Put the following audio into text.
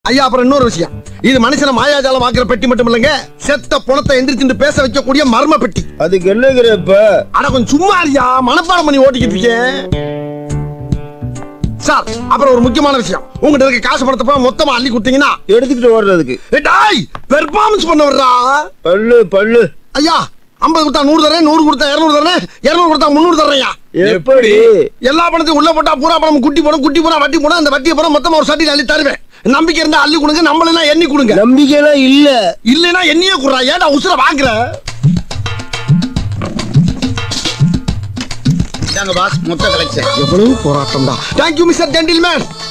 ஐயா அப்புறம் இன்னொரு விஷயம் இது மனுஷனை மாயாஜாலம் ஆக்குற பெட்டி மட்டும் இல்லைங்க செத்த பணத்தை எந்திரிச்சு பேச வைக்கக்கூடிய மர்ம பெட்டி அதுக்கு என்னங்கிற இப்ப அட கொஞ்சம் சும்மா இருயா மனப்பாடம் பண்ணி ஓட்டிக்கிட்டு இருக்கேன் சார் அப்புறம் ஒரு முக்கியமான விஷயம் உங்ககிட்ட இருக்க காசு பணத்தை போய் மொத்தமா அள்ளி கொடுத்தீங்கன்னா எடுத்துக்கிட்டு ஓடுறதுக்கு ஏய், டாய் பெர்ஃபார்மன்ஸ் பண்ண வர்றா பல்லு பல்லு ஐயா ஐம்பது கொடுத்தா நூறு தரேன் நூறு கொடுத்தா இருநூறு தரேன் இருநூறு கொடுத்தா முந்நூறு தரேன்யா எப்படி எல்லா பணத்தையும் உள்ள போட்டா பூரா பணம் குட்டி போடும் குட்டி போனா வட்டி போடும் அந்த வட்டியை போனா மொத்தமா ஒரு சட்டியில் அள்ளி தருவேன் நம்பிக்கை இருந்தா அள்ளி கொடுங்க நம்மளெல்லாம் எண்ணி கொடுங்க நம்பிக்கைலாம் இல்ல இல்லைன்னா எண்ணியே குடுறா ஏன்டா உசுர வாங்குற இதாங்க பாஸ் மொத்த கலெக்ஷன் எவ்வளவு போராட்டம் தான் தேங்க்யூ மிஸ்டர் ஜென்டில்மேன்